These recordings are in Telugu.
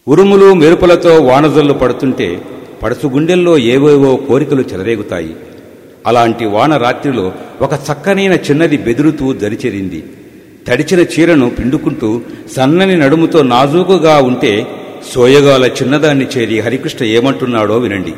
ఉరుములు మెరుపులతో వానజల్లు పడుతుంటే పడుసు గుండెల్లో ఏవేవో కోరికలు చెలరేగుతాయి అలాంటి వాన రాత్రిలో ఒక చక్కనైన చిన్నది బెదురుతూ దరిచెరింది తడిచిన చీరను పిండుకుంటూ సన్నని నడుముతో నాజూకుగా ఉంటే సోయగాల చిన్నదాన్ని చేరి హరికృష్ణ ఏమంటున్నాడో వినండి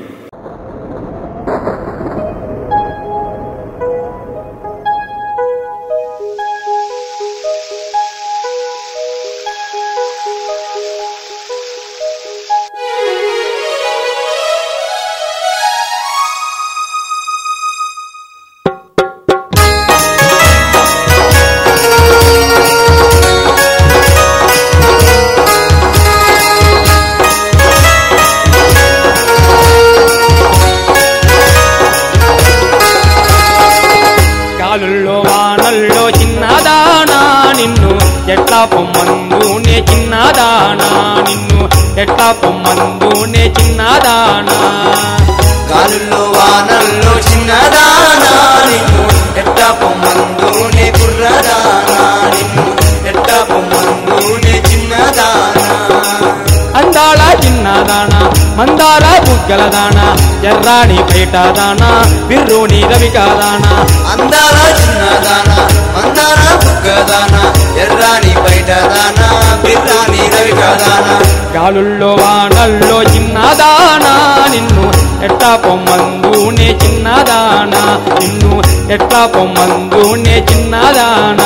గాలుల్లో వానల్లో చిన్నదానా నిన్ను ఎట్లా పొమ్మందు నే చిన్నదానా నిన్ను ఎట్లా పొమ్మందు నే చిన్నదానా గాలుల్లో వానల్లో చిన్నదానా నిన్ను ఎట్ట పొమ్మందు నే కుర్రదానా నిన్ను ఎట్ట పొమ్మందు నే చిన్నదానా అందాల చిన్నదానా మందార బుగ్గల దానా ఎర్రాణి పేట దానా బిర్రుని రవికాదానా అందాల చిన్నదానా మందార బుగ్గదానా ఎర్రాని బయటదానా బిర్రాని రవికదానా గాలుల్లో వానల్లో చిన్నదానా నిన్ను ఎట్లా పొమ్మందు నే చిన్నదానా నిన్ను ఎట్లా పొమ్మందు నే చిన్నదానా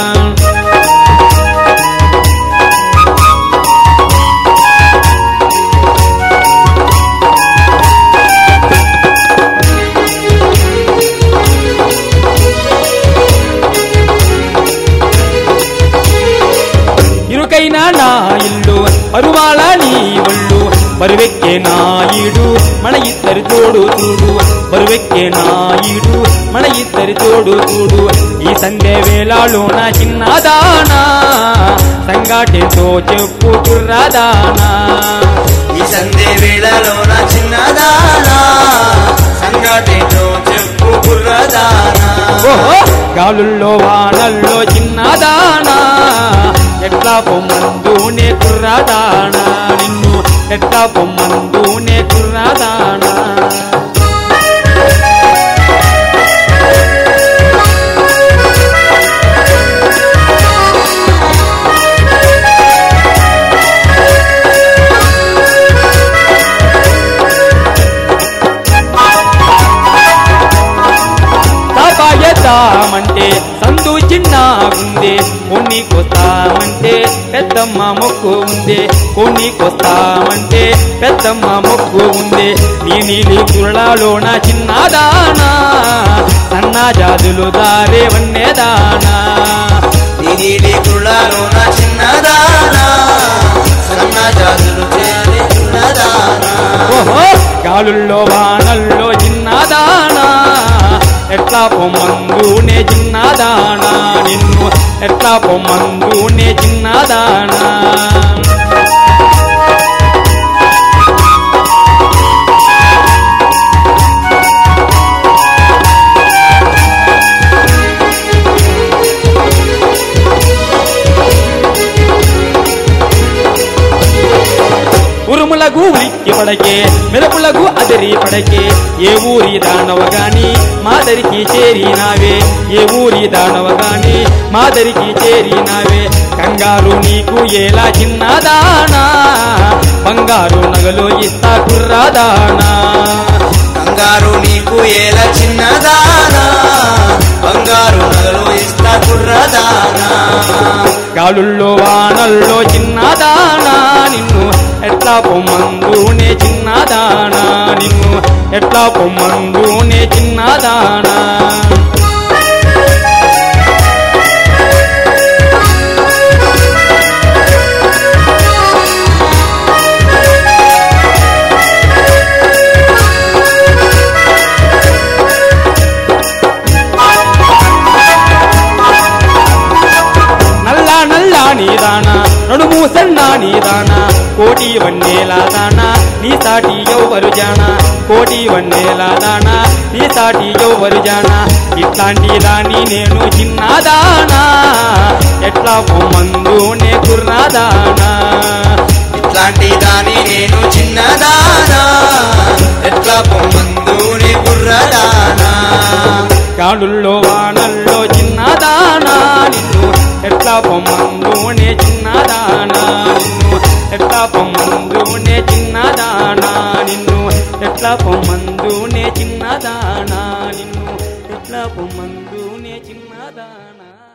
ఇరుకైన నా ఇల్లు పరువాల నీ ఒళ్ళు బరువెక్కే నాయుడు మన ఇద్దరి తోడు చూడు బరువెక్కే నాయుడు మన ఇద్దరి తోడు చూడు ఈ సందే వేళలో నా చిన్నదానా సంగాటేతో చెప్పు కుర్రదానా ఈ సందే వేళలో నా చిన్నదానా సంగటేటో చెప్పు కుర్రదానా ఓహో గాలుల్లో వానల్లో చిన్నదానా ఎట్లా పొమ్మందు నే కుర్రదానా నిన్ను ఎట్లా పొమ్మందు నే కుర్రదానా తాపాయతామంటే సందు చిన్న ఉందే కొన్ని కొస్తామంటే పెద్దమ్మ మొక్కు ఉందే కొన్ని కొస్తామంటే పెద్దమ్మ మొక్కు ఉందే నీ నీలి గురళలోన చిన్నదానా సన్న జాతులు దారే వన్నేదానా నీ నీలి కుళ్ళలో నా చిన్నదానా సన్న జాతులు చేరి చిన్నదానా ఓహో గాలుల్లో వానల్లో చిన్నదానా ఎట్లా పొమ్మందు నే చిన్నదానా నిన్ను ఎట్లా పొమ్మందు నే చిన్నదానా ఉరుములకు ఉలిక్కి పడకే మెరుపులకు అదిరి పడకే ఏ ఊరి దానవ గాని మాదరికి చేరినావే ఏ ఊరి దానవ గాని మాదరికి చేరినావే కంగారు నీకు ఎలా చిన్నదానా బంగారు నగలు ఇస్తా కుర్రాదానా కంగారు నీకు ఏల చిన్నదానా బంగారు నగలు ఇస్తా కుర్రదానా గాలుల్లో వానల్లో చిన్నదానా నిన్ను ఎట్లా పొమ్మందు నే చిన్నదానా నిన్ను ఎట్లా పొమ్మందు నే చిన్నదానా నల్లా నల్లా నీదానా నడుము సన్నా నీదానా కోటి వన్నేలా దానా నీ సాటి ఎవరు జానా కోటి వన్నేలా దానా నీ సాటి ఎవరు జానా ఇట్లాంటి దాన్ని నేను చిన్నదానా ఎట్లా పొమ్మందు నే కుర్రాదానా ఇట్లాంటి దాని ఎట్లా పొమ్మందునే కుర్రదానా కాడుల్లో వానల్లో చిన్నదానా నిన్ను ఎట్లా పొమ్మందునే చిన్నదానా నిన్ను ఎట్లా పొమ్మందునే చిన్నదానా నిన్ను ఎట్లా పొమ్మందునే చిన్నదానా నిన్ను ఎట్లా పొమ్మందునే చిన్నదానా